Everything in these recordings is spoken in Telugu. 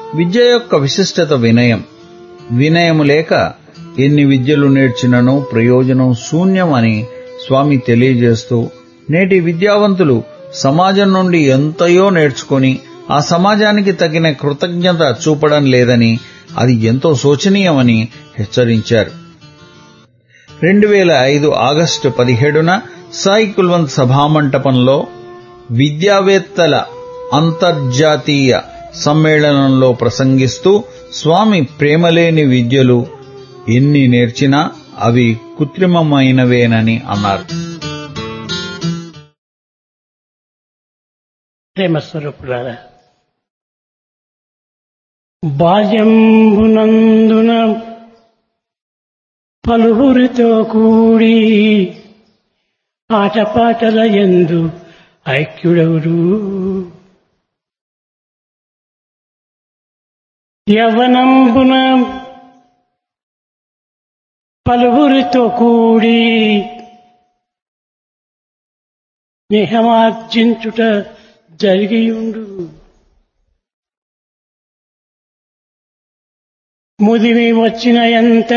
విద్య యొక్క విశిష్టత వినయం వినయము లేక ఎన్ని విద్యలు నేర్చినను ప్రయోజనం శూన్యమని స్వామి తెలియజేస్తూ నేటి విద్యావంతులు సమాజం నుండి ఎంతయో నేర్చుకొని ఆ సమాజానికి తగిన కృతజ్ఞత చూపడం లేదని అది ఎంతో శోచనీయమని హెచ్చరించారు రెండు వేల ఐదు ఆగస్టు పదిహేడున సాయి కుల్వంత్ సభామంటపంలో విద్యావేత్తల అంతర్జాతీయ సమ్మేళనంలో ప్రసంగిస్తూ స్వామి ప్రేమలేని విద్యలు ఎన్ని నేర్చినా అవి కృత్రిమమైనవేనని అన్నారు ప్రేమస్వరూపులారా బాల్యంబునందున పలువురితో కూడి ఆటపాటల ఎందు ఐక్యుడవురు యవనంబున పలువురితో కూడి స్నేహమార్జించుట జరిగియుండు ముదిమి వచ్చిన ఎంత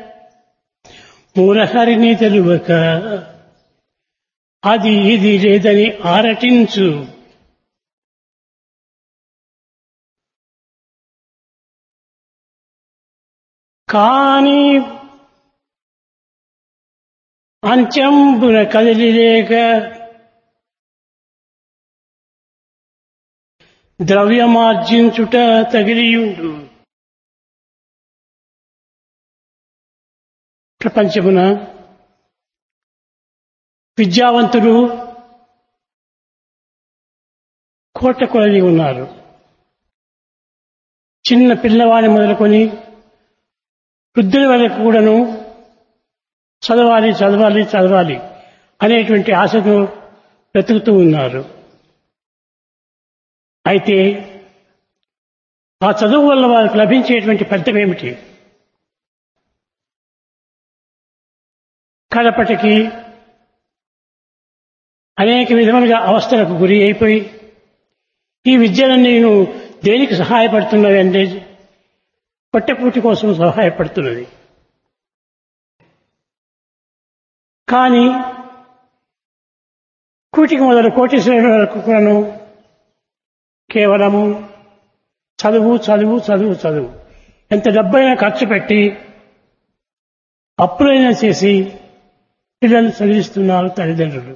మూలహరిని తెలువక అది ఇది లేదని ఆరటించు కాని అంచెంబున కదిలిలేక ద్రవ్యమార్జించుట తగిలియుండు ప్రపంచమున విద్యావంతులు కోట కొలది ఉన్నారు చిన్న పిల్లవాడిని మొదలుకొని వృద్ధుల వరకు కూడాను చదవాలి చదవాలి చదవాలి అనేటువంటి ఆశతో బ్రతుకుతూ ఉన్నారు అయితే ఆ చదువు వల్ల వారికి లభించేటువంటి ఫలితం ఏమిటి కడపటికి అనేక విధములుగా అవస్థలకు గురి అయిపోయి ఈ విద్యలన్నీ నేను దేనికి సహాయపడుతున్నది అంటే పొట్టపూటి కోసం సహాయపడుతున్నది కానీ కూటికి మొదలు కోటీశ్వరుల వరకు కూడాను కేవలము చదువు చదువు చదువు చదువు ఎంత డబ్బైనా ఖర్చు పెట్టి అప్పులైనా చేసి పిల్లల్ని చదివిస్తున్నారు తల్లిదండ్రులు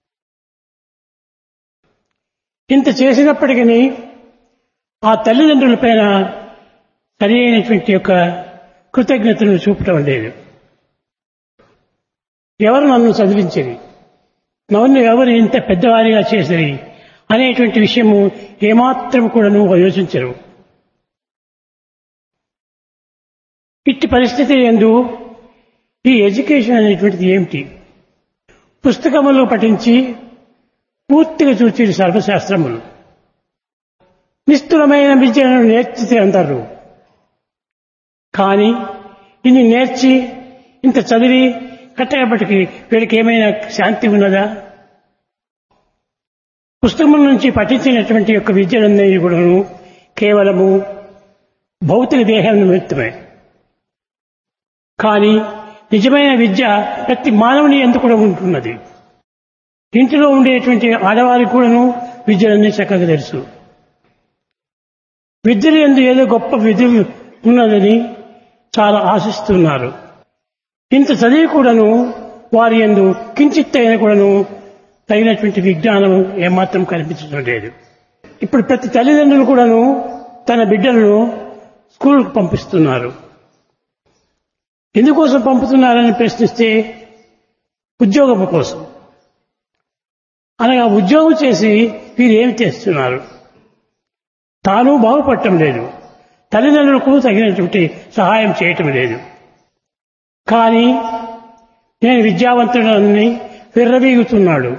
ఇంత చేసినప్పటికీ ఆ తల్లిదండ్రులపైన సరి అయినటువంటి యొక్క కృతజ్ఞతను చూపటం లేదు ఎవరు నన్ను చదివించని నన్ను ఎవరు ఇంత పెద్దవారిగా చేసిరి అనేటువంటి విషయము ఏమాత్రం కూడా నువ్వు యోచించరు ఇట్టి పరిస్థితి ఎందు ఈ ఎడ్యుకేషన్ అనేటువంటిది ఏమిటి పుస్తకములు పఠించి పూర్తిగా చూచి సర్వశాస్త్రములు నిస్తులమైన విద్యను నేర్చితే అంటారు కానీ ఇన్ని నేర్చి ఇంత చదివి కట్టేపటికి వీడికి ఏమైనా శాంతి ఉన్నదా పుస్తకం నుంచి పఠించినటువంటి యొక్క విద్యలన్నీ కూడాను కేవలము భౌతిక దేహం నిమిత్తమే కానీ నిజమైన విద్య ప్రతి మానవుని ఎందుకు కూడా ఉంటున్నది ఇంటిలో ఉండేటువంటి ఆడవారికి కూడాను విద్యలన్నీ చక్కగా తెలుసు విద్యలు ఎందు ఏదో గొప్ప విధి ఉన్నదని చాలా ఆశిస్తున్నారు ఇంత చదివి కూడాను వారి ఎందు కించిత్ అయినా కూడాను తగినటువంటి విజ్ఞానం ఏమాత్రం కనిపించడం లేదు ఇప్పుడు ప్రతి తల్లిదండ్రులు కూడాను తన బిడ్డలను స్కూల్కు పంపిస్తున్నారు ఎందుకోసం పంపుతున్నారని ప్రశ్నిస్తే ఉద్యోగం కోసం అనగా ఉద్యోగం చేసి వీరు ఏమి చేస్తున్నారు తాను బాగుపడటం లేదు తల్లిదండ్రులకు తగినటువంటి సహాయం చేయటం లేదు కానీ నేను విద్యావంతుడని విర్రవీగుతున్నాడు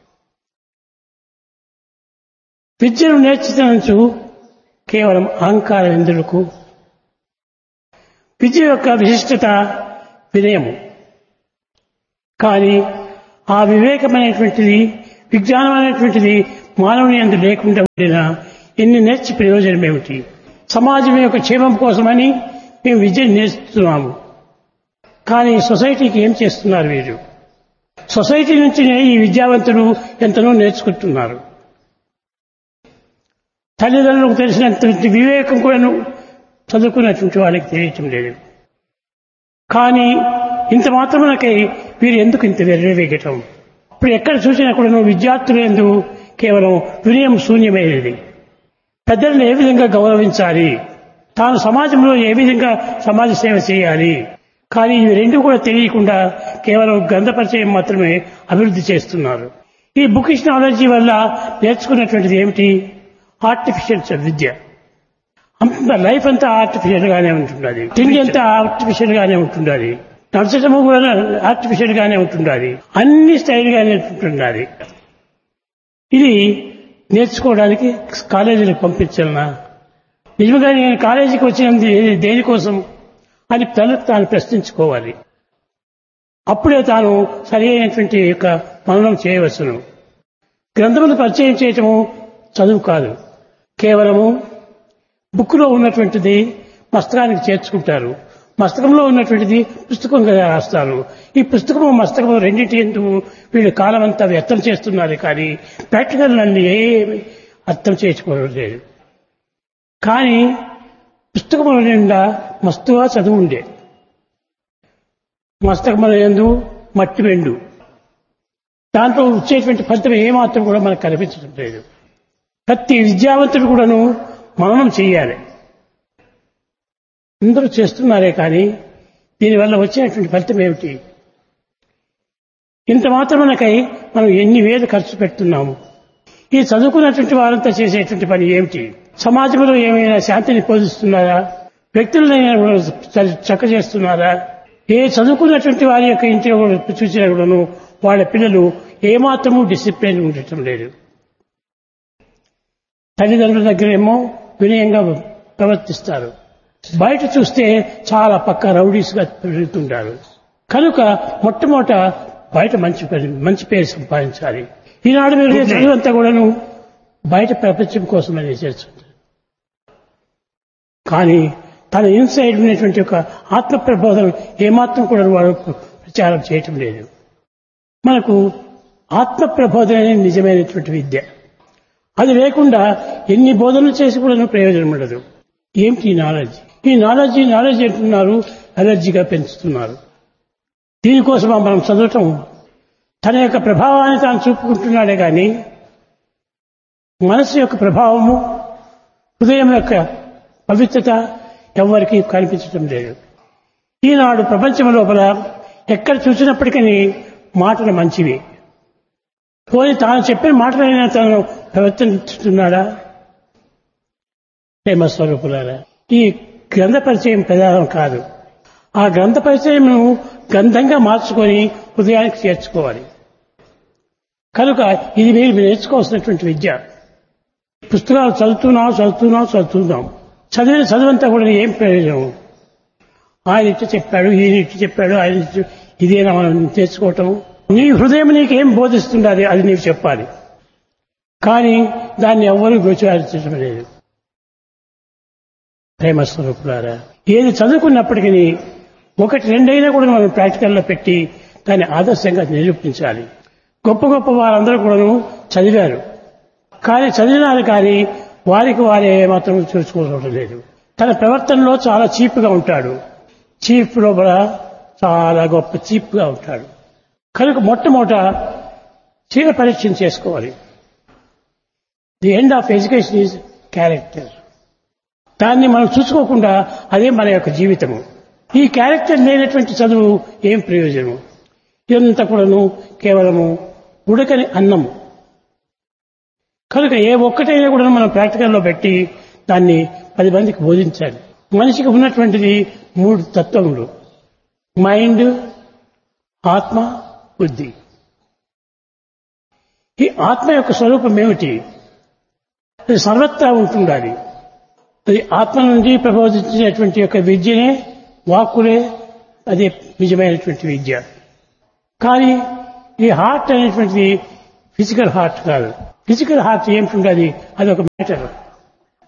విద్యను నేర్చుతనచ్చు కేవలం అహంకారం ఎందుకు విద్య యొక్క విశిష్టత వినయము కానీ ఆ వివేకమైనటువంటిది విజ్ఞానం అనేటువంటిది మానవుని అందు లేకుండా ఉండినా ఎన్ని నేర్చి ప్రయోజనం ఏమిటి సమాజం యొక్క క్షేమం కోసమని మేము విద్య నేర్చుతున్నాము కానీ సొసైటీకి ఏం చేస్తున్నారు వీరు సొసైటీ నుంచి ఈ విద్యావంతులు ఎంతనో నేర్చుకుంటున్నారు తల్లిదండ్రులకు తెలిసినటువంటి వివేకం కూడాను చదువుకున్నటువంటి వాళ్ళకి తెలియటం లేదు కానీ ఇంత మాత్రమునకై వీరు ఎందుకు ఇంత వెర్రవేగటం ఇప్పుడు ఎక్కడ చూసినా కూడా విద్యార్థులు ఎందు కేవలం వినయం శూన్యమైనది పెద్దలను ఏ విధంగా గౌరవించాలి తాను సమాజంలో ఏ విధంగా సమాజ సేవ చేయాలి కానీ ఇవి రెండు కూడా తెలియకుండా కేవలం గ్రంథ పరిచయం మాత్రమే అభివృద్ధి చేస్తున్నారు ఈ బుకిష్ నాలెడ్జీ వల్ల నేర్చుకున్నటువంటిది ఏమిటి ఆర్టిఫిషియల్ విద్య అంత లైఫ్ అంతా ఆర్టిఫిషియల్ గానే ఉంటుండాలి తిండి అంతా ఆర్టిఫిషియల్ గానే ఉంటుండాలి నడచడము కూడా ఆర్టిఫిషియల్ గానే ఉంటుండాలి అన్ని స్టైల్ గానే ఉంటుండాలి ఇది నేర్చుకోవడానికి కాలేజీలకు పంపించాలనా నిజంగా నేను కాలేజీకి వచ్చినది దేనికోసం అని తను తాను ప్రశ్నించుకోవాలి అప్పుడే తాను సరి అయినటువంటి యొక్క మననం చేయవచ్చును గ్రంథమును పరిచయం చేయటము చదువు కాదు కేవలము బుక్లో ఉన్నటువంటిది మస్తకానికి చేర్చుకుంటారు మస్తకంలో ఉన్నటువంటిది పుస్తకంగా రాస్తారు ఈ పుస్తకము మస్తకము రెండింటి ఎందుకు వీళ్ళు కాలం అంతా వ్యర్థం చేస్తున్నారు కానీ ప్రాక్టికల్ నన్ను ఏమి అర్థం చేసుకోవడం లేదు కానీ పుస్తకముల నిండా మస్తుగా చదువు ఉండే మస్తకముల ఎందు మట్టి వెండు దాంట్లో వచ్చేటువంటి ఫలితం ఏమాత్రం కూడా మనకు కనిపించడం లేదు ప్రతి విద్యావంతుడు కూడాను మననం చేయాలి అందరూ చేస్తున్నారే కానీ దీనివల్ల వచ్చేటువంటి ఫలితం ఏమిటి ఇంత మాత్రమునకై మనం ఎన్ని వేలు ఖర్చు పెడుతున్నాము ఈ చదువుకున్నటువంటి వారంతా చేసేటువంటి పని ఏమిటి సమాజంలో ఏమైనా శాంతిని పోషిస్తున్నారా వ్యక్తులనైనా చక్క చేస్తున్నారా ఏ చదువుకున్నటువంటి వారి యొక్క ఇంటిలో చూసినా కూడాను వాళ్ళ పిల్లలు ఏమాత్రము డిసిప్లిన్ ఉండటం లేదు తల్లిదండ్రుల దగ్గరేమో వినయంగా ప్రవర్తిస్తారు బయట చూస్తే చాలా పక్క రౌడీస్గా పెరుగుతుంటారు కనుక మొట్టమొదట బయట మంచి మంచి పేరు సంపాదించాలి ఈనాడు మీరు చదువంతా కూడాను బయట ప్రపంచం కోసమని చేస్తుంది కానీ తన ఇన్సైడ్ ఉన్నటువంటి ఒక ఆత్మ ప్రబోధం ఏమాత్రం కూడా వాడు ప్రచారం చేయటం లేదు మనకు ఆత్మ ప్రబోధన నిజమైనటువంటి విద్య అది లేకుండా ఎన్ని బోధనలు చేసి కూడా ప్రయోజనం ఉండదు ఏమిటి ఈ నాలెడ్జ్ ఈ నాలెడ్జ్ నాలెడ్జ్ అంటున్నారు అలర్జీగా పెంచుతున్నారు దీనికోసం మనం చదవటం తన యొక్క ప్రభావాన్ని తాను చూపుకుంటున్నాడే కానీ మనసు యొక్క ప్రభావము హృదయం యొక్క పవిత్రత ఎవరికి కనిపించటం లేదు ఈనాడు ప్రపంచం లోపల ఎక్కడ చూసినప్పటికీ మాటలు మంచివి పోయి తాను చెప్పిన మాటలైనా తను ప్రవర్తిస్తున్నాడా ప్రేమ స్వరూపులారా ఈ గ్రంథ పరిచయం ప్రధానం కాదు ఆ గ్రంథ పరిచయం గ్రంథంగా మార్చుకొని హృదయానికి చేర్చుకోవాలి కనుక ఇది మీరు నేర్చుకోవాల్సినటువంటి విద్య పుస్తకాలు చదువుతున్నాం చదువుతున్నాం చదువుతున్నాం చదివిన చదువంతా కూడా ఏం ప్రయోజనం ఆయన ఇట్టు చెప్పాడు ఈయన ఇట్టు చెప్పాడు ఆయన ఇట్టు ఇదేనా మనం తెచ్చుకోవటం నీ హృదయం నీకేం బోధిస్తుండాలి అది నీకు చెప్పాలి కానీ దాన్ని ఎవ్వరూ గోచారించడం లేదు ప్రేమ స్వరూపులారా ఏది చదువుకున్నప్పటికీ ఒకటి రెండైనా కూడా మనం ప్రాక్టికల్లో పెట్టి దాన్ని ఆదర్శంగా నిరూపించాలి గొప్ప గొప్ప వారందరూ కూడాను చదివారు కానీ చదివినారు కానీ వారికి వారే మాత్రం చూసుకోవడం లేదు తన ప్రవర్తనలో చాలా చీప్గా ఉంటాడు చీప్ లోపల చాలా గొప్ప చీప్గా ఉంటాడు కనుక మొట్టమొదట చీర పరీక్ష చేసుకోవాలి the end of education is character దాన్ని మనం చూసుకోకుండా అదే మన యొక్క జీవితము ఈ క్యారెక్టర్ లేనటువంటి చదువు ఏం ప్రయోజనము ఇదంతా కూడాను కేవలము ఉడకని అన్నము కనుక ఏ ఒక్కటైనా కూడా మనం ప్రాక్టికల్లో పెట్టి దాన్ని పది మందికి బోధించాలి మనిషికి ఉన్నటువంటిది మూడు తత్వములు మైండ్ ఆత్మ బుద్ధి ఈ ఆత్మ యొక్క స్వరూపం ఏమిటి అది సర్వత్రా ఉంటుండాలి అది ఆత్మ నుండి ప్రబోధించినటువంటి యొక్క విద్యనే వాక్కులే అదే నిజమైనటువంటి విద్య కానీ ఈ హార్ట్ అనేటువంటిది ఫిజికల్ హార్ట్ కాదు ఫిజికల్ హార్ట్ ఏమిటి అది అది ఒక మ్యాటర్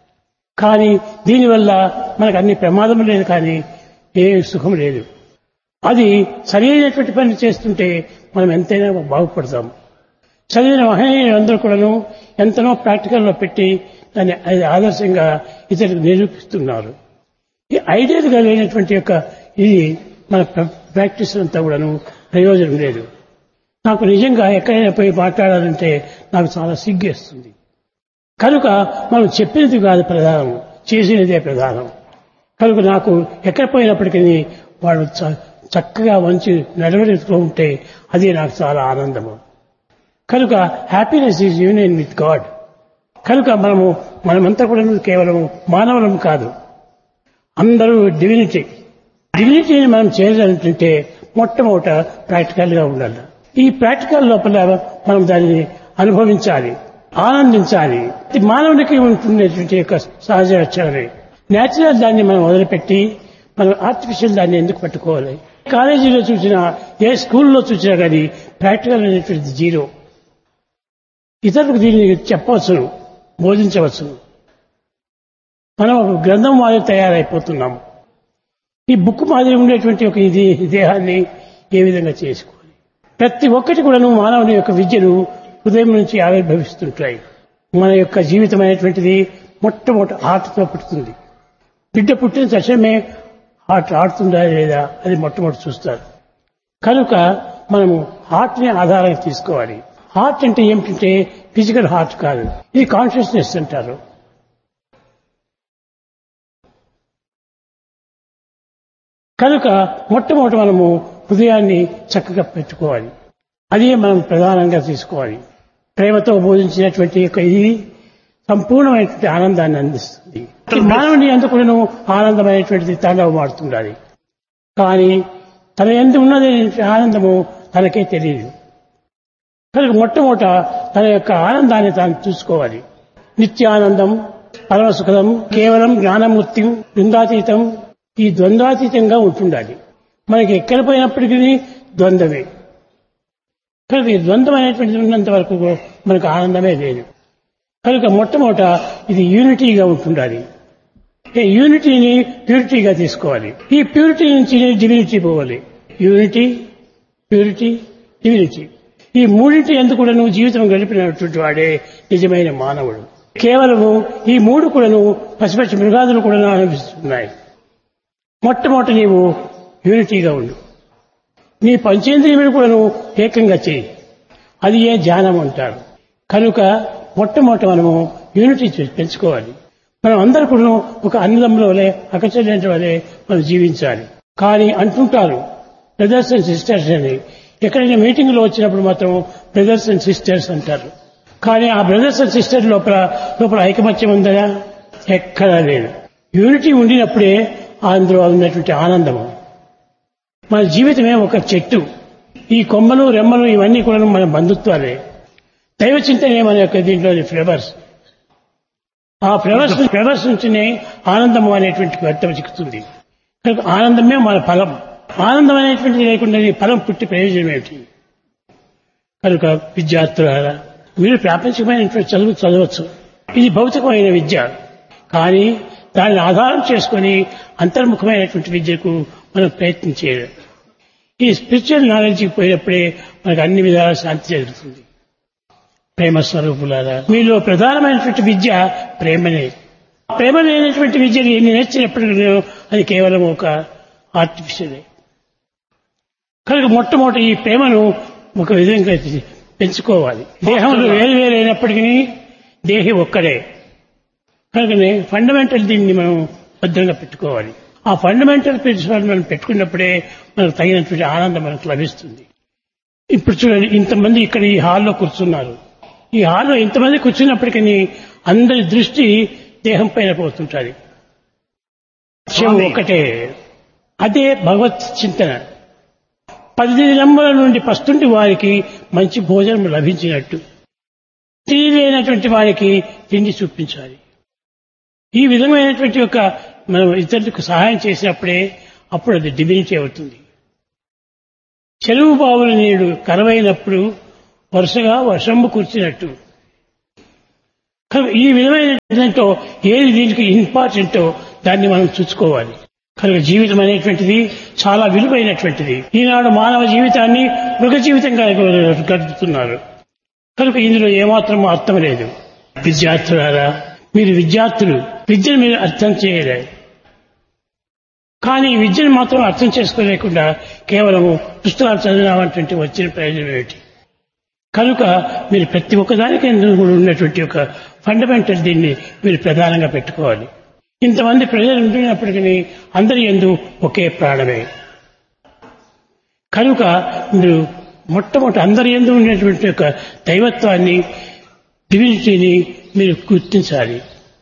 కానీ దీనివల్ల మనకు అన్ని ప్రమాదం లేదు కానీ ఏ సుఖం లేదు అది సరైనటువంటి పని చేస్తుంటే మనం ఎంతైనా బాగుపడతాం చదివిన మహనీయులందరూ కూడాను ఎంతనో ప్రాక్టికల్లో పెట్టి దాన్ని అది ఆదర్శంగా ఇతరులకు నిరూపిస్తున్నారు ఈ ఐడియల్గా లేనటువంటి యొక్క ఇది మన ప్ర- ప్రాక్టీస్ అంతా కూడాను ప్రయోజనం లేదు నాకు నిజంగా ఎక్కడైనా పోయి మాట్లాడాలంటే నాకు చాలా సిగ్గేస్తుంది కనుక మనం చెప్పినది కాదు ప్రధానం చేసినదే ప్రధానం కనుక నాకు ఎక్కడ పోయినప్పటికీ వాళ్ళు చ- చక్కగా మంచి నడవడితో ఉంటే అది నాకు చాలా ఆనందము కనుక happiness is union with God కనుక మనము మనమంతా కూడా కేవలం మానవులం కాదు అందరూ డివినిటీ డివినిటీని మనం చేయాలంటే మొట్టమొదట ప్రాక్టికల్ గా ఉండాలి ఈ ప్రాక్టికల్ లోపల మనం దానిని అనుభవించాలి ఆనందించాలి ఇది మానవునికి ఉంటున్నటువంటి యొక్క సహజ లక్షణమే నేచురల్ దాన్ని మనం వదిలిపెట్టి మనం ఆర్టిఫిషియల్ దాన్ని ఎందుకు పట్టుకోవాలి కాలేజీలో చూసినా ఏ స్కూల్లో చూసినా కానీ ప్రాక్టికల్ అనేటువంటిది జీరో ఇతరులకు దీన్ని చెప్పవచ్చును బోధించవచ్చును మనం ఒక గ్రంథం మాదిరి తయారైపోతున్నాము ఈ బుక్ మాదిరి ఉండేటువంటి ఒక ఇది ఈ దేహాన్ని ఏ విధంగా చేసుకోవాలి ప్రతి ఒక్కటి కూడాను మానవుని యొక్క విద్యను హృదయం నుంచి ఆవిర్భవిస్తుంటాయి మన యొక్క జీవితం అనేటువంటిది మొట్టమొదటి ఆటతో పుట్టుతుంది బిడ్డ పుట్టిన తక్షణమే హార్ట్ ఆడుతుందా లేదా అది మొట్టమొదటి చూస్తారు కనుక మనము హార్ట్ ని ఆధారంగా తీసుకోవాలి హార్ట్ అంటే ఏమిటంటే ఫిజికల్ హార్ట్ కాదు ఇది కాన్షియస్నెస్ అంటారు కనుక మొట్టమొదటి మనము హృదయాన్ని చక్కగా పెట్టుకోవాలి అదే మనం ప్రధానంగా తీసుకోవాలి ప్రేమతో బోధించినటువంటి యొక్క ఇది సంపూర్ణమైనటువంటి ఆనందాన్ని అందిస్తుంది ఈ మానవుని అందుకును ఆనందమైనటువంటిది తాండవ మాడుతుండాలి కానీ తన ఎందు ఉన్నది ఆనందము తనకే తెలియదు కనుక మొట్టమొదట తన యొక్క ఆనందాన్ని తాను చూసుకోవాలి నిత్యానందం పరమసుఖదం కేవలం జ్ఞానమూర్తి ద్వంద్వాతీతం ఈ ద్వంద్వాతీతంగా ఉంటుండాలి మనకి ఎక్కడ పోయినప్పటికీ ద్వంద్వమే కనుక ఈ ద్వంద్వం అనేటువంటిది ఉన్నంత వరకు మనకు ఆనందమే లేదు కనుక మొట్టమొదట ఇది యూనిటీగా ఉంటుండాలి ఈ యూనిటీని ప్యూరిటీగా తీసుకోవాలి ఈ ప్యూరిటీ నుంచి డివినిటీ పోవాలి యూనిటీ ప్యూరిటీ డివినిటీ ఈ మూడింటి ఎందుకు కూడా నువ్వు జీవితం గడిపినటువంటి వాడే నిజమైన మానవుడు కేవలము ఈ మూడు కూడాను పసిపచ్చి మృగాదులు కూడా అనుభవిస్తున్నాయి మొట్టమొదటి నీవు యూనిటీగా ఉండు నీ పంచేంద్రియములు కూడా నువ్వు ఏకంగా చేయి అది ఏ ధ్యానం అంటారు కనుక మొట్టమొదటి మనము యూనిటీ చే- పెంచుకోవాలి మనం అందరూ కూడా ఒక అన్నదమ్ముల వలె అకచల్యంటి వలె మనం జీవించాలి కానీ అంటుంటారు బ్రదర్స్ అండ్ సిస్టర్స్ అని ఎక్కడైనా మీటింగ్ లో వచ్చినప్పుడు మాత్రం బ్రదర్స్ అండ్ సిస్టర్స్ అంటారు కానీ ఆ బ్రదర్స్ అండ్ సిస్టర్ లోపల లోపల ఐకమత్యం ఉందా ఎక్కడా లేదు యూనిటీ ఉండినప్పుడే అందులో ఉన్నటువంటి ఆనందము మన జీవితమే ఒక చెట్టు ఈ కొమ్మలు రెమ్మలు ఇవన్నీ కూడా మన బంధుత్వాలే దైవ చింతనే మన యొక్క దీంట్లోని ఫ్లేవర్స్ ఆ ఫ్లేవర్స్ ఫ్లేవర్స్ నుంచినే ఆనందము అనేటువంటి అర్థం చిక్కుతుంది కనుక ఆనందమే మన ఫలం ఆనందం అనేటువంటిది లేకుండా ఈ ఫలం పుట్టి ప్రయోజనం ఏమిటి కనుక విద్యార్థులారా మీరు ప్రాపంచికమైనటువంటి చదువు చదవచ్చు ఇది భౌతికమైన విద్య కానీ దానిని ఆధారం చేసుకొని అంతర్ముఖమైనటువంటి విద్యకు మనం ప్రయత్నం చేయాలి ఈ స్పిరిచువల్ నాలెడ్జ్కి పోయినప్పుడే మనకు అన్ని విధాల శాంతి జరుగుతుంది ప్రేమ స్వరూపులారా మీలో ప్రధానమైనటువంటి విద్య ప్రేమనే ప్రేమ లేనటువంటి విద్యని ఎన్ని నేర్చినప్పటికీ అది కేవలం ఒక ఆర్టిఫిషియలే కనుక మొట్టమొదటి ఈ ప్రేమను ఒక విధంగా పెంచుకోవాలి దేహంలో వేరు వేరైనప్పటికీ దేహి ఒక్కడే కనుకనే ఫండమెంటల్ దీన్ని మనం భద్రంగా పెట్టుకోవాలి ఆ ఫండమెంటల్ ప్రిన్సిపల్ మనం పెట్టుకున్నప్పుడే మనకు తగినటువంటి ఆనందం మనకు లభిస్తుంది ఇప్పుడు చూడండి ఇంతమంది ఇక్కడ ఈ హాల్లో కూర్చున్నారు ఈ హాల్లో ఇంతమంది కూర్చున్నప్పటికీ అందరి దృష్టి దేహం పైన పోతుంటుంది శివం ఒక్కటే అదే భగవత్ చింతన పది దినముల నుండి పస్తుంటి వారికి మంచి భోజనం లభించినట్టు తెలియలేనటువంటి వారికి తిండి చూపించాలి ఈ విధమైనటువంటి యొక్క మనం ఇతరులకు సహాయం చేసినప్పుడే అప్పుడు అది డివినిటీ అవుతుంది చెరువు బావుల నీడు కరవైనప్పుడు వరుసగా వర్షంబు కూర్చినట్టు కనుక ఈ విధమైన దాంట్లో ఏది దీనికి ఇంపార్టెంటో దాన్ని మనం చూసుకోవాలి కనుక జీవితం అనేటువంటిది చాలా విలువైనటువంటిది ఈనాడు మానవ జీవితాన్ని మృగ జీవితంగా గడుపుతున్నారు కనుక ఇందులో ఏమాత్రం అర్థం లేదు విద్యార్థులారా మీరు విద్యార్థులు విద్యను మీరు అర్థం చేయలేదు కానీ ఈ విద్యను మాత్రం అర్థం చేసుకోలేకుండా కేవలము పుస్తకాలు చదివినామంటే వచ్చిన ప్రయోజనం ఏమిటి కనుక మీరు ప్రతి ఒక్కదానికి ఎందుకు కూడా ఉన్నటువంటి ఒక ఫండమెంటల్ దీన్ని మీరు ప్రధానంగా పెట్టుకోవాలి ఇంతమంది ప్రజలు ఉంటున్నప్పటికీ అందరి ఎందు ఒకే ప్రాణమే కనుక మీరు మొట్టమొదటి అందరి ఎందు ఉండేటువంటి ఒక దైవత్వాన్ని డివినిటీని మీరు గుర్తించాలి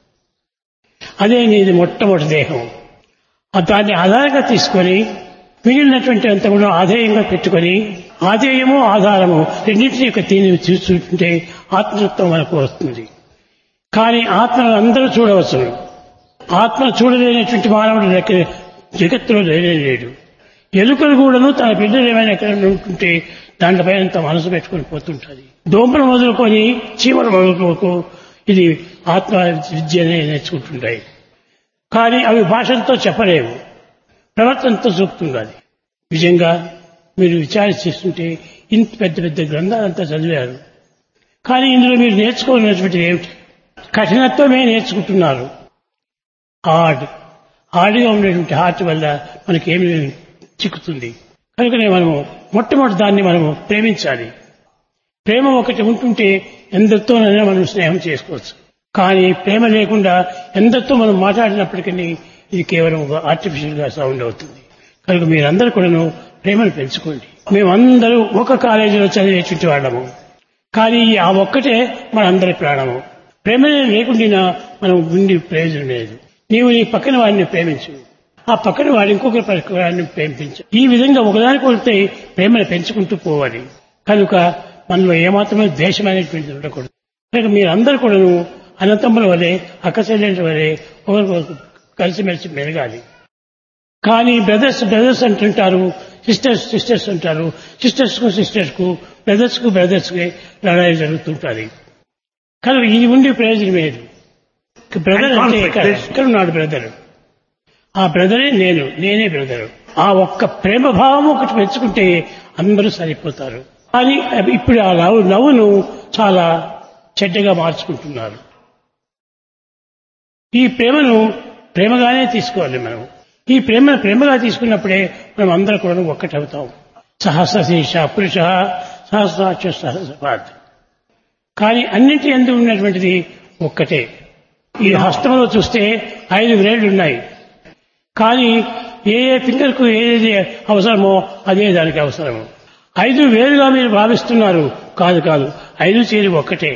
అదే నీది మొట్టమొదటి దేహం ఆ దాన్ని ఆధారంగా తీసుకొని మిగిలినటువంటి అంత కూడా ఆధేయంగా పెట్టుకొని ఆధేయము ఆధారము రెండింటిని యొక్క దీన్ని చూస్తుంటే ఆత్మతత్వం మనకు వస్తుంది కానీ ఆత్మను అందరూ చూడవచ్చు ఆత్మను చూడలేనటువంటి మానవుడు లెక్క జగత్తులో లేనే లేడు ఎలుకలు కూడాను తన బిడ్డలు ఏమైనా ఎక్కడ ఉంటుంటే దాంట్పై అంత మనసు పెట్టుకొని పోతుంటుంది దోమలు మొదలుకొని చీమలు మొదలుకోకు ఇది ఆత్మ విద్యనే నేర్చుకుంటుంటాయి కానీ అవి భాషలతో చెప్పలేవు ప్రవర్తనతో చూపుతుండాలి నిజంగా మీరు విచారణ చేస్తుంటే ఇంత పెద్ద పెద్ద గ్రంథాలంతా చదివారు కానీ ఇందులో మీరు నేర్చుకోవాల్సినటువంటిది ఏమిటి కఠినత్వమే నేర్చుకుంటున్నారు హార్డ్ హార్డ్గా ఉండేటువంటి హార్ట్ వల్ల మనకేమి చిక్కుతుంది కనుకనే మనము మొట్టమొదటి దాన్ని మనము ప్రేమించాలి ప్రేమ ఒకటి ఉంటుంటే ఎందరితోనైనా మనం స్నేహం చేసుకోవచ్చు కానీ ప్రేమ లేకుండా ఎందరితో మనం మాట్లాడినప్పటికీ ఇది కేవలం ఒక ఆర్టిఫిషియల్ గా సౌండ్ అవుతుంది కనుక మీరందరూ కూడాను ప్రేమను పెంచుకోండి మేమందరూ ఒక కాలేజీలో చదివేటువంటి వాళ్ళము కానీ ఆ ఒక్కటే మనందరి ప్రాణము ప్రేమనే లేకుండా మనం ఉండి ప్రయోజనం లేదు నీవు నీ పక్కన వాడిని ప్రేమించు ఆ పక్కన వాడు ఇంకొకరి పక్కన వాడిని ప్రేమించు ఈ విధంగా ఒకదానికి కొడితే ప్రేమను పెంచుకుంటూ పోవాలి కనుక మనలో ఏమాత్రమే ద్వేషం అనేటువంటిది ఉండకూడదు కనుక మీరందరూ కూడాను అనంతముల వలె అక్కచెల్లెంటి వలె ఒకరికొకరు కలిసిమెలిసి మెరగాలి కానీ బ్రదర్స్ బ్రదర్స్ అంటుంటారు సిస్టర్స్ సిస్టర్స్ అంటారు సిస్టర్స్ కు సిస్టర్స్ కు బ్రదర్స్ కు బ్రదర్స్ కి లడాయి జరుగుతుంటారు కనుక ఇది ఉండి ప్రయోజనం లేదు బ్రదర్ అంటే ఎక్కడ ఎక్కడ ఉన్నాడు బ్రదర్ ఆ బ్రదరే నేను నేనే బ్రదర్ ఆ ఒక్క ప్రేమ భావం ఒకటి పెంచుకుంటే అందరూ సరిపోతారు కానీ ఇప్పుడు ఆ నవ్వు నవ్వును చాలా చెడ్డగా మార్చుకుంటున్నారు ఈ ప్రేమను ప్రేమగానే తీసుకోవాలి మనం ఈ ప్రేమను ప్రేమగా తీసుకున్నప్పుడే మనం అందరం కూడా ఒక్కటవుతాం సహస్రశీర్ష పురుష సహస్రాక్ష సహస్రపాద్ కానీ అన్నింటి ఎందు ఉన్నటువంటిది ఒక్కటే ఈ హస్తంలో చూస్తే ఐదు వేళ్ళు ఉన్నాయి కానీ ఏ ఏ ఫింగర్కు ఏది అవసరమో అదే దానికి అవసరము ఐదు వేలుగా మీరు భావిస్తున్నారు కాదు కాదు ఐదు చేరి ఒక్కటే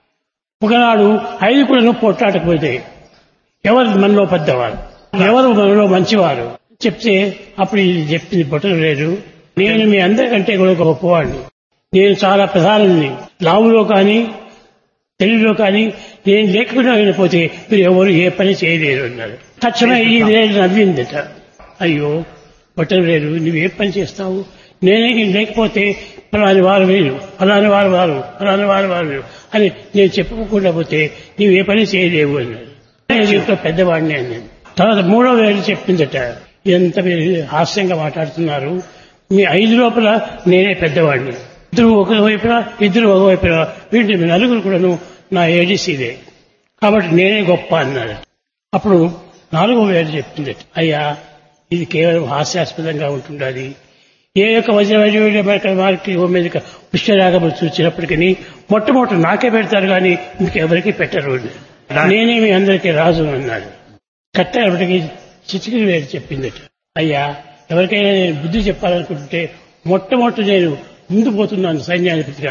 ఒకనాడు ఐదు కూడా పొట్టాటకపోతే ఎవరు మనలో పెద్దవారు ఎవరు మనలో మంచివారు చెప్తే అప్పుడు ఇది చెప్పింది బొట్టలు లేదు నేను మీ అందరికంటే కూడా ఒక గొప్పవాడిని నేను చాలా ప్రధానుని లావులో కానీ తెలుగులో కానీ నేను లేకుండా వెళ్ళిపోతే మీరు ఎవరు ఏ పని చేయలేరు అన్నారు తక్షణమే ఈ వేలు నవ్విందట అయ్యో బట్టలు లేదు నువ్వు ఏ పని చేస్తావు నేనే నేను లేకపోతే ఫలాని వారు వేరు ఫలాని వారు వారు ఫలాని వారు వారు వేరు అని నేను చెప్పుకోకుండా పోతే నీవు ఏ పని చేయలేవు అన్నాడు నేను ఇంట్లో పెద్దవాడిని అన్నాను తర్వాత మూడో వేలు చెప్పిందట ఎంత మీరు హాస్యంగా మాట్లాడుతున్నారు మీ ఐదు లోపల నేనే పెద్దవాడిని ఇద్దరు ఒకవైపున ఇద్దరు ఒకవైపున వీటి నలుగురు కూడాను నా ఏడీసీదే కాబట్టి నేనే గొప్ప అన్నాడు అప్పుడు నాలుగో వేలు చెప్పింది అయ్యా ఇది కేవలం హాస్యాస్పదంగా ఉంటుండాలి ఏ యొక్క వజ్ర వారికి మీద పుష్యరాగము చూసినప్పటికీ మొట్టమొదటి నాకే పెడతారు కానీ ఇంకెవరికి పెట్టరు నేనే మీ అందరికీ రాజు అన్నాడు కట్టేపటికి చిచికిరి వేరు చెప్పిందట అయ్యా ఎవరికైనా నేను బుద్ధి చెప్పాలనుకుంటే మొట్టమొదటి నేను ముందు పోతున్నాను సైన్యాధిపతిగా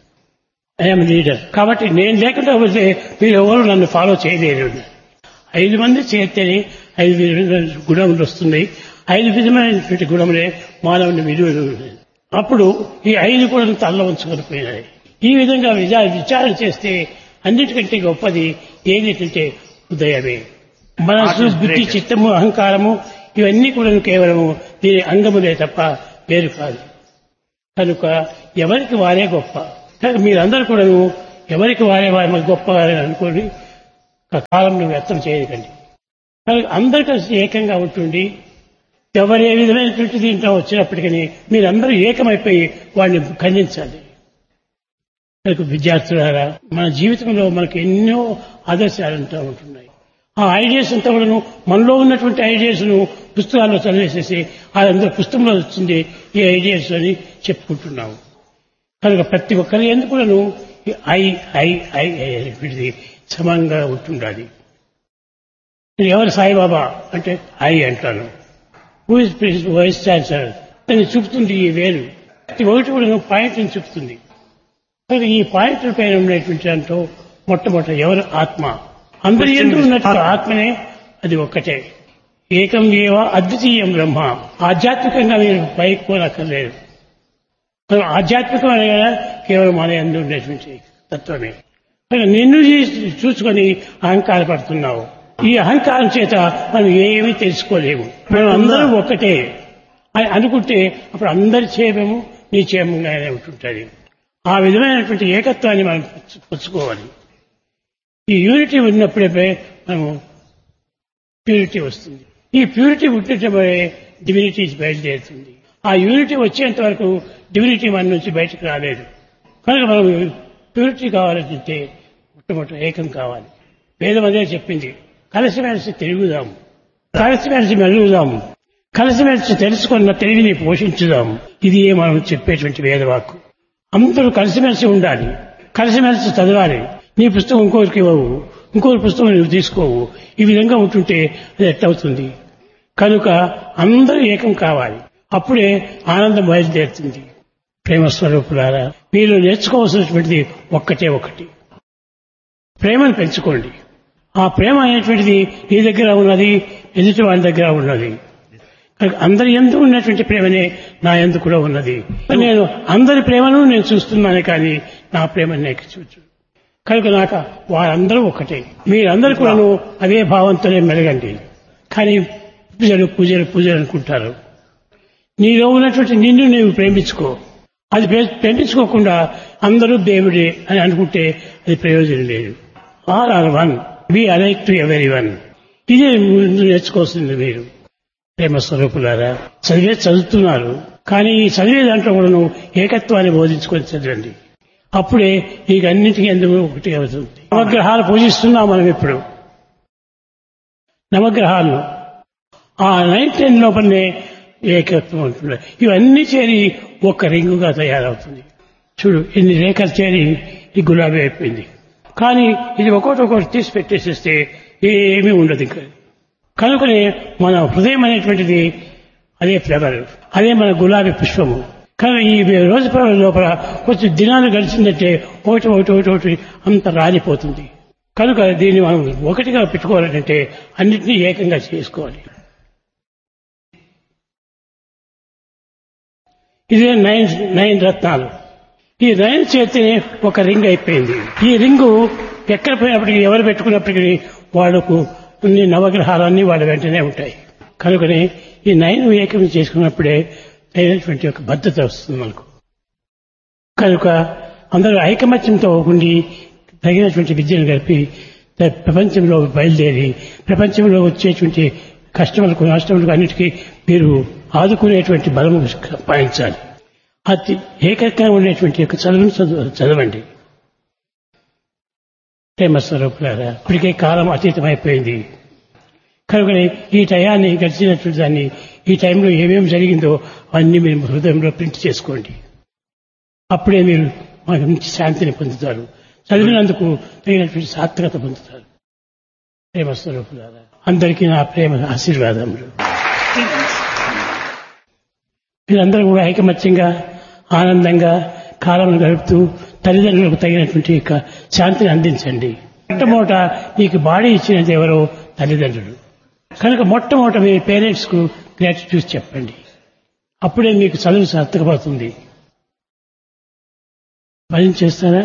ఐఎమ్ లీడర్ కాబట్టి నేను లేకుండా పోతే మీరు ఎవరు నన్ను ఫాలో చేయలేరు ఐదు మంది చేస్తేనే ఐదు విధమైన గుణములు వస్తున్నాయి ఐదు విధమైనటువంటి గుణములే మానవుని విలువ అప్పుడు ఈ ఐదు కూడా తల్ల ఉంచుకొని పోయినాయి ఈ విధంగా విచార విచారణ చేస్తే అన్నిటికంటే గొప్పది ఏమిటంటే హృదయమే మనసు బుద్ధి చిత్తము అహంకారము ఇవన్నీ కూడా కేవలము దీని అంగములే తప్ప వేరు కాదు కనుక ఎవరికి వారే గొప్ప కనుక మీరందరూ కూడాను ఎవరికి వారే వారి గొప్పవారే అనుకోని ఒక కాలంలో వ్యర్థం చేయకండి కనుక అందరు కలిసి ఏకంగా ఉంటుండి ఎవరు ఏ విధమైనటువంటి దీంట్లో వచ్చినప్పటికీ మీరందరూ ఏకమైపోయి వాడిని ఖండించాలి కనుక విద్యార్థులారా మన జీవితంలో మనకు ఎన్నో ఆదర్శాలు అంటూ ఉంటున్నాయి ఆ ఐడియాస్ అంతా కూడాను మనలో ఉన్నటువంటి ఐడియాస్ ను పుస్తకాల్లో చదివేసేసి అదంతా పుస్తకంలో వచ్చింది ఈ ఐడియాస్ అని చెప్పుకుంటున్నాము కనుక ప్రతి ఒక్కరి ఎందుకు కూడాను ఈ ఐ ఐ ఐ ఐ అనేటువంటిది సమానంగా ఉంటుండాలి నేను ఎవరు సాయిబాబా అంటే ఐ అంటాను హూ ఇస్ వైస్ ఛాన్సలర్ అని చూపుతుంది ఈ వేలు ప్రతి ఒకటి కూడా పాయింట్ అని చూపుతుంది కనుక ఈ పాయింట్ పైన ఉండేటువంటి దాంట్లో మొట్టమొదట ఎవరు ఆత్మ అందరి ఎందుకు ఉన్నట్టు ఆత్మనే అది ఒక్కటే ఏకం ఏవ అద్వితీయం బ్రహ్మ ఆధ్యాత్మికంగా మీరు పైకి పోనక్కర్లేదు కనుక ఆధ్యాత్మికం అనగా కేవలం మన ఎందు ఉండేటువంటి తత్వమే కనుక నిన్ను చూ- చూసుకొని అహంకారపడుతున్నావు ఈ అహంకారం చేత మనం ఏమీ తెలుసుకోలేము మనం అందరం ఒక్కటే అని అనుకుంటే అప్పుడు అందరి క్షేమము నీ క్షేమంగానే ఉంటుంటుంది ఆ విధమైనటువంటి ఏకత్వాన్ని మనం పుచ్చు- పుచ్చుకోవాలి ఈ యూనిటీ ఉన్నప్పుడే మనము ప్యూరిటీ వస్తుంది ఈ ప్యూరిటీ ఉండటమే డివినిటీ బయలుదేరుతుంది ఆ యూనిటీ వచ్చేంత వరకు డివినిటీ మన నుంచి బయటకు రాలేదు కనుక మనం ప్యూరిటీ కావాలంటే మొట్టమొదటి ఏకం కావాలి వేదం అదే చెప్పింది కలిసిమెలిసి తిరుగుదాము కలిసిమెలిసి మెలుగుదాము కలిసిమెలిసి తెలుసుకున్న తెలివిని పోషించుదాము ఇది మనం చెప్పేటువంటి వేదవాక్కు అందరూ కలిసిమెలిసి ఉండాలి కలిసిమెలిసి చదవాలి నీ పుస్తకం ఇంకోరికి ఇవ్వవు ఇంకోరి పుస్తకం నువ్వు తీసుకోవు ఈ విధంగా ఉంటుంటే అది ఎట్టవుతుంది కనుక అందరూ ఏకం కావాలి అప్పుడే ఆనందం బయలుదేరుతుంది ప్రేమ స్వరూపులారా మీరు నేర్చుకోవాల్సినటువంటిది ఒక్కటే ఒకటి ప్రేమను పెంచుకోండి ఆ ప్రేమ అనేటువంటిది నీ దగ్గర ఉన్నది ఎదుటి వాడి దగ్గర ఉన్నది కనుక అందరి ఎందు ఉన్నటువంటి ప్రేమనే నా ఎందు కూడా ఉన్నది నేను అందరి ప్రేమను నేను చూస్తున్నాను కానీ నా ప్రేమను నేను చూచు కనుక నాకు వారందరూ ఒకటే మీరందరూ కూడాను అదే భావంతోనే మెలగండి కానీ పూజలు పూజలు పూజలు అనుకుంటారు నీలో ఉన్నటువంటి నిన్ను నీవు ప్రేమించుకో అది ప్రే- ప్రేమించుకోకుండా అందరూ దేవుడే అని అనుకుంటే అది ప్రయోజనం లేదు are are one be alike to everyone ఇదే ముందు నేర్చుకోవాల్సింది మీరు ప్రేమ స్వరూపులారా చదివే చదువుతున్నారు కానీ ఈ చదివే దాంట్లో కూడా నువ్వు ఏకత్వాన్ని బోధించుకొని చదవండి అప్పుడే నీకు అన్నింటికీ ఎందుకు ఒకటి అవుతుంది నవగ్రహాలు పూజిస్తున్నాం మనం ఇప్పుడు నవగ్రహాలను ఆ నైన్ టెన్ లోపలనే ఏకత్వం ఉంటుంది ఇవన్నీ చేరి ఒక రింగుగా తయారవుతుంది చూడు ఇన్ని రేఖలు చేరి ఈ గులాబీ అయిపోయింది కానీ ఇది ఒకటి ఒకటి తీసి పెట్టేసేస్తే ఏమీ ఉండదు ఇంకా కనుకనే మన హృదయం అనేటువంటిది అదే ఫ్లవర్ అదే మన గులాబీ పుష్పము కానీ ఈ రోజు ఫ్లవర్ లోపల కొంచెం దినాలు గడిచిందంటే ఒకటి ఒకటి ఒకటి ఒకటి అంత రాలిపోతుంది కనుక దీన్ని మనం ఒకటిగా పెట్టుకోవాలంటే అన్నింటినీ ఏకంగా చేసుకోవాలి ఇదే నైన్ నైన్ రత్నాలు ఈ నైన్ చేతిని ఒక రింగ్ అయిపోయింది ఈ రింగు ఎక్కడ పోయినప్పటికీ ఎవరు పెట్టుకున్నప్పటికీ వాళ్ళకు అన్ని నవగ్రహాలన్నీ వాళ్ళ వెంటనే ఉంటాయి కనుకనే ఈ నైన్ ఏకం చేసుకున్నప్పుడే అయినటువంటి ఒక భద్రత వస్తుంది మనకు కనుక అందరూ ఐకమత్యంతో ఉండి తగినటువంటి విద్యను గడిపి ప్రపంచంలో బయలుదేరి ప్రపంచంలో వచ్చేటువంటి కష్టములకు నష్టములకు అన్నిటికీ మీరు ఆదుకునేటువంటి బలము సంపాదించాలి అతి ఏకంగా ఉండేటువంటి యొక్క చదువును చదువు చదవండి ప్రేమ స్వరూపులారా ఇప్పటికే కాలం అతీతమైపోయింది కనుక ఈ టయాన్ని గడిచినటువంటి దాన్ని ఈ టైంలో ఏమేమి జరిగిందో అన్ని మీరు హృదయంలో ప్రింట్ చేసుకోండి అప్పుడే మీరు మంచి శాంతిని పొందుతారు చదివినందుకు తగినటువంటి సార్థకత పొందుతారు ప్రేమ స్వరూపులారా అందరికీ నా ప్రేమ ఆశీర్వాదములు మీరందరూ కూడా ఐకమత్యంగా ఆనందంగా కాలం గడుపుతూ తల్లిదండ్రులకు తగినటువంటి యొక్క శాంతిని అందించండి మొట్టమొదట మీకు బాడీ ఇచ్చినది ఎవరో తల్లిదండ్రులు కనుక మొట్టమొదట మీ పేరెంట్స్ కు గ్రాటిట్యూడ్ చెప్పండి అప్పుడే మీకు చదువు సార్థకపడుతుంది భయం చేస్తారా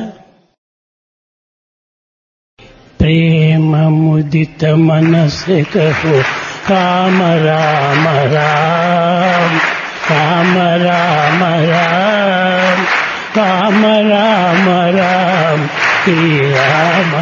ప్రేమ ముదిత మనసే కహో రామ రామ రామ రామ రామ రామ రామ రామ రామ శ్రీరామ